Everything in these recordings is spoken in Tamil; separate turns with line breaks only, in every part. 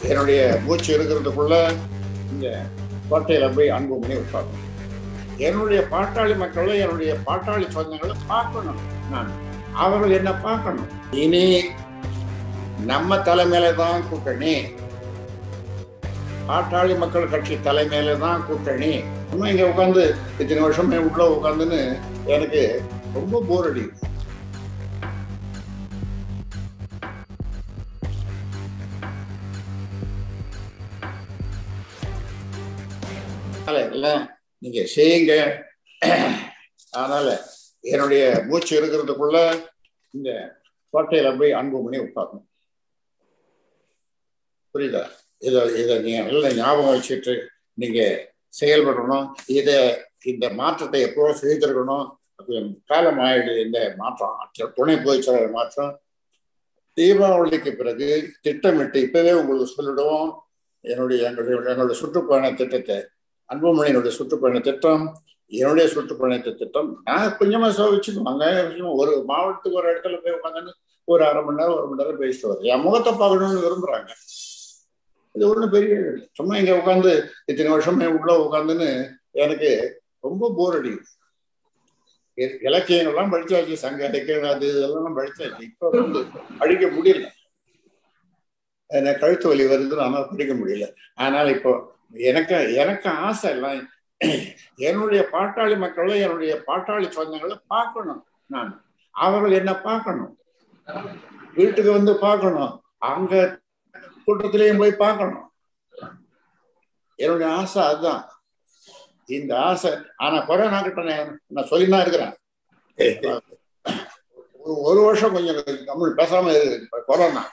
என்னுடைய மூச்சு இருக்கிறதுக்குள்ள இந்த கோட்டையில போய் அன்பு மணி உட்காரணும் என்னுடைய பாட்டாளி மக்களை என்னுடைய பாட்டாளி சொந்தங்களை பார்க்கணும் நான் அவர்கள் என்ன பார்க்கணும் இனி நம்ம தலைமையில தான் கூட்டணி பாட்டாளி மக்கள் கட்சி தலைமையில தான் கூட்டணி இன்னும் இங்க உட்காந்து இத்தனை வருஷமே உள்ள உட்காந்துன்னு எனக்கு ரொம்ப போர் அடிக்குது அதனால எல்லாம் நீங்க செய்யுங்க அதனால என்னுடைய மூச்சு இருக்கிறதுக்குள்ள இந்த கோட்டையில போய் அன்பு மணி உட்காரணும் புரியுதா இதை இதை நீங்க நல்ல ஞாபகம் வச்சுட்டு நீங்க செயல்படணும் இதை இந்த மாற்றத்தை எப்போ செய்திருக்கணும் அது காலம் ஆயிடுது இந்த மாற்றம் துணை பொதுச்செயலாளர் மாற்றம் தீபாவளிக்கு பிறகு திட்டமிட்டு இப்பவே உங்களுக்கு சொல்லிடுவோம் என்னுடைய எங்களுடைய என்னுடைய சுற்றுப்பயண திட்டத்தை அன்புமணியினுடைய சுற்றுப்பயண திட்டம் என்னுடைய சுற்றுப்பயண திட்டம் நான் கொஞ்சமா சோதிச்சுக்குவாங்க ஒரு மாவட்டத்துக்கு ஒரு இடத்துல போய் உட்காந்து ஒரு அரை மணி நேரம் ஒரு மணி நேரம் பேசிட்டு வருது என் முகத்தை பார்க்கணும்னு விரும்புறாங்க இது ஒன்றும் பெரிய இல்லை. சும்மா இங்க உட்காந்து இத்தனை வருஷமே உள்ள உட்காந்துன்னு எனக்கு ரொம்ப போர் அடிக்குது இ- இலக்கியங்கள்லாம் படிச்சாச்சு சங்க இலக்கியம் அது இதெல்லாம் படிச்சாச்சு இப்ப வந்து படிக்க முடியல எனக்கு கழுத்து வலி வருது ஆனால் படிக்க முடியல ஆனால் இப்போ எனக்கு எனக்கு ஆசை எல்லாம் என்னுடைய பாட்டாளி மக்களை என்னுடைய பாட்டாளி சொந்தங்களை பார்க்கணும் நான் அவர்கள் என்ன பார்க்கணும் வீட்டுக்கு வந்து பார்க்கணும் அங்க கூட்டத்திலையும் போய் பார்க்கணும் என்னுடைய ஆசை அதுதான் இந்த ஆசை ஆனா கொரோனா கிட்ட நான் நான் சொல்லிதான் இருக்கிறேன் ஒரு ஒரு வருஷம் கொஞ்சம் தமிழ் பேசாம இருக்கு இப்ப கொரோனா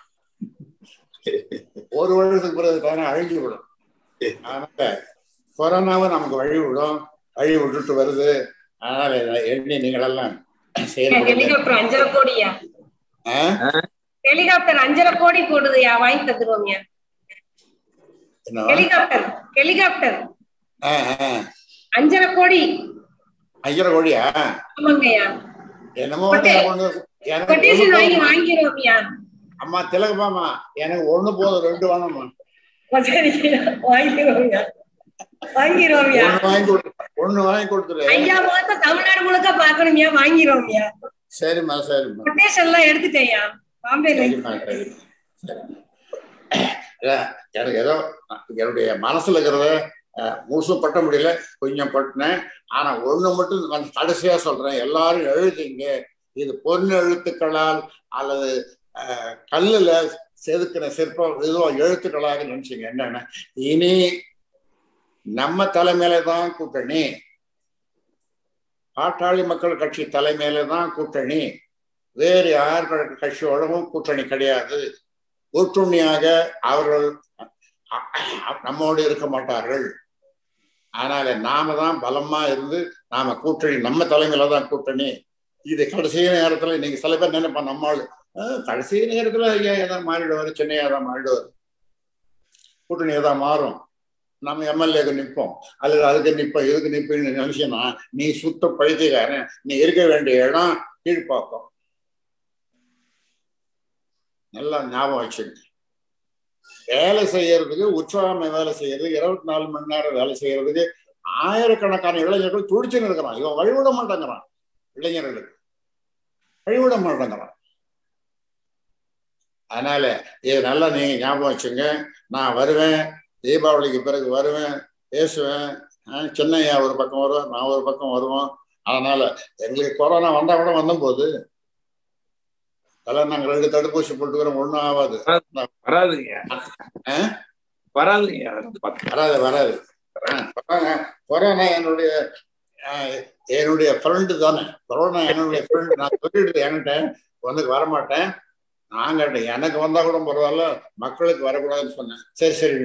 ஒரு வருஷத்துக்கு பிறகு தானே அழிஞ்சு விடும் அதனால கொரோனாவை நமக்கு வழி விடும் வழி விட்டுட்டு வருது அதனால இதை எண்ணி நீங்களெல்லாம் செயல்படுங்க
ஹெலிகாப்டர் அஞ்சரை கோடியா
ஆ?
ஹெலிகாப்டர் அஞ்சரை கோடி போடுதுயா வாங்கி தந்துருவோங்க
என்ன
ஹெலிகாப்டர் ஹெலிகாப்டர்
ஆ, ஆ.
அஞ்சரை கோடி
ஐயரை கோழியா
ஆமாங்கய்யா
என்னமோ வந்து எனக்கு ஒண்ணு- எனக்கு
கொட்டேஷன்
ஒண்ணு
வாங்கி
போதும்.
வாங்கிடுவோம்யா
அம்மா திலகமாமா எனக்கு ஒண்ணு போதும் ரெண்டு வேணும்மா
சரிங்கய்யா வாங்கிடுவோம்யா வாங்கிடுவோம்யா
ஒண்ணு வாங்கி கொடு ஒண்ணு வாங்கி கொடுத்துரு
ஐயா முகத்த தமிழ்நாடு முழுக்க பாக்கணும்யா வாங்கிடுவோம்யா
சரிம்மா சரிம்மா
கொட்டேஷன் எல்லாம் எடுத்துட்டேயா பாம்பேல
சரிம்மா சரிம்மா சரி. அதான், எனக்கு ஏதோ என்னுடைய மனசுல இருக்கிறத அஹ், முழுசும் பட்ட முடியல கொஞ்சம் பட்டினேன் ஆனா ஒண்ணு மட்டும் நான் கடைசியா சொல்றேன் எல்லாரும் எழுதுங்க இது பொன் எழுத்துக்களால் அல்லது அஹ், கல்லுல செதுக்கின சிற்பம் ஏதோ எழுத்துக்களாக நினைச்சீங்க என்னன்னா இனி நம்ம தலைமையில தான் கூட்டணி பாட்டாளி மக்கள் கட்சி தலைமையில தான் கூட்டணி வேறு யார் க- கட்சியோடவும் கூட்டணி கிடையாது ஒற்றுமையாக அவர்கள் அ- அ- நம்மோடு இருக்க மாட்டார்கள் அதனால நாம தான் பலமா இருந்து நாம கூட்டணி நம்ம தலைமையில தான் கூட்டணி இது கடைசி நேரத்துல நீங்க சில பேர் நினைப்பா நம்ம ஆளு அஹ், கடைசி நேரத்துல ஐயா ஏதாவது மாறிடுவாரு சென்னையா தான் மாறிடுவாரு கூட்டணி ஏதாவது மாறும் நம்ம எம்எல்ஏக்கு நிற்போம் அல்லது அதுக்கு நிற்போம் இதுக்கு நிற்போம்னு நினைச்சேன்னா நீ சுத்த பைத்தியக்காரன் நீ இருக்க வேண்டிய இடம் கீழ்ப்பாக்கம் நல்லா ஞாபகம் வச்சுங்க வேலை செய்யறதுக்கு உற்சாகமா வேலை செய்யறதுக்கு இருபத்தி நாலு மணி நேரம் வேலை செய்யறதுக்கு ஆயிரக்கணக்கான இளைஞர்கள் துடிச்சுன்னு இருக்கிறான் இவன் வழிவிட மாட்டேங்கிறான் இளைஞர்களுக்கு வழிவிட மாட்டேங்கிறான் அதனால இது நல்லா நீங்க ஞாபகம் வச்சுங்க நான் வருவேன் தீபாவளிக்கு பிறகு வருவேன் பேசுவேன் ஆஹ் சின்னையா ஒரு பக்கம் வருவேன் நான் ஒரு பக்கம் வருவோம் அதனால எங்களுக்கு கொரோனா வந்தா கூட வந்தபோது அதெல்லாம் நாங்க ரெண்டு தடுப்பூசி போட்டுக்கிறோம் ஒண்ணும் ஆகாது
வராதுங்க
ஆ?
வராதுங்க அதெல்லாம் பார்த்து.
வராது வராது ஆ, கொரோனா கொரோனா என்னுடைய ஆ, என்னுடைய ஃப்ரெண்டு தானே கொரோனா என்னுடைய ஃப்ரெண்டு நான் சொல்லிடுது என்கிட்ட உனக்கு வரமாட்டேன் நான் கேட்டேன் எனக்கு வந்தா கூட பரவாயில்ல மக்களுக்கு வரக்கூடாதுன்னு சொன்னேன் சரி சரி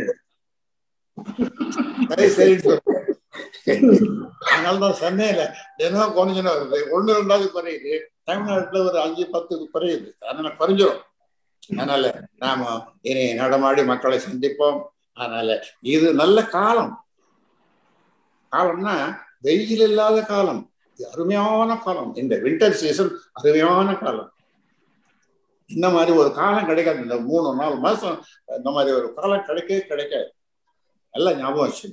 சரி சரி அதனால தான் சென்னையில தினம் குறைஞ்சுன்னு வருது ஒண்ணு ரெண்டாவது குறையுது தமிழ்நாட்டுல ஒரு அஞ்சு பத்து குறையுது அதனால குறைஞ்சிரும் அதனால நாம இனி நடமாடி மக்களை சந்திப்போம் அதனால இது நல்ல காலம் காலம்னா வெயில் இல்லாத காலம் இது அருமையான காலம் இந்த வின்டர் சீசன் அருமையான காலம் இந்த மாதிரி ஒரு காலம் கிடைக்காது இந்த மூணு நாலு மாசம் இந்த மாதிரி ஒரு காலம் கிடைக்கவே கிடைக்காது எல்லாம் ஞாபகம் வச்சு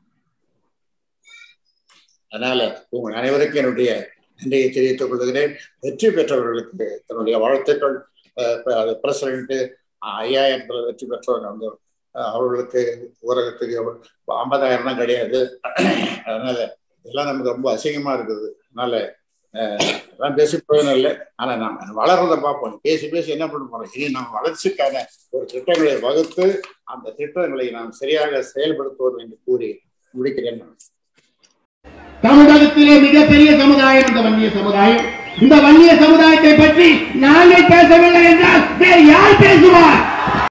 அதனால உங்கள் அனைவருக்கும் என்னுடைய நன்றியை தெரிவித்துக் கொள்கிறேன் வெற்றி பெற்றவர்களுக்கு என்னுடைய வாழ்த்துக்கள் பிரசிடண்ட் ஐயாயிரத்துல வெற்றி பெற்றவங்க வந்து அஹ், அவர்களுக்கு ஊரகத்துக்கு ஐம்பதாயிரம் தான் கிடையாது அதனால இதெல்லாம் நமக்கு ரொம்ப அசிங்கமா இருக்குது அதனால அஹ், அதெல்லாம் பேசி பிரயோஜனம் இல்லை ஆனா நம்ம வளர்றதை பார்ப்போம் பேசி பேசி என்ன பண்ண போறோம் இனி நம்ம வளர்ச்சிக்கான ஒரு திட்டங்களை வகுத்து அந்த திட்டங்களை நாம் சரியாக செயல்படுத்துவோம் என்று கூறி முடிக்கிறேன் நான்.
தமிழகத்திலே மிகப்பெரிய சமுதாயம் இந்த வன்னிய சமுதாயம் இந்த வன்னிய சமுதாயத்தை பற்றி நாங்கள் பேசவில்லை என்றால் வேறு யார் பேசுவார்